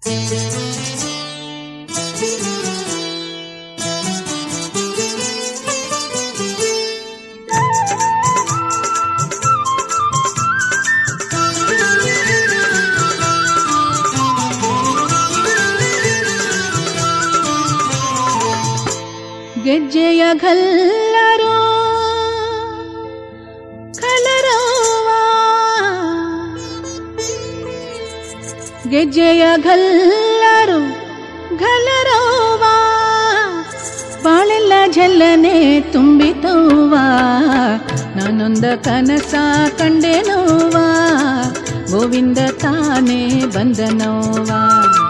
ಗೆಜ್ಜೆಯ ಗಲ್ಲರೋ ಕಲರವ ಗೆಜ್ಜೆಯ ಗಲ್ಲರು ಗಲರವ ಬಾಳೆಲ್ಲ ಜಲ್ಲನೆ ತುಂಬಿತವ್ವ ನಾನೊಂದ ಕನಸ ಕಂಡೆನೋವ ಗೋವಿಂದ ತಾನೇ ಬಂದನೋವಾ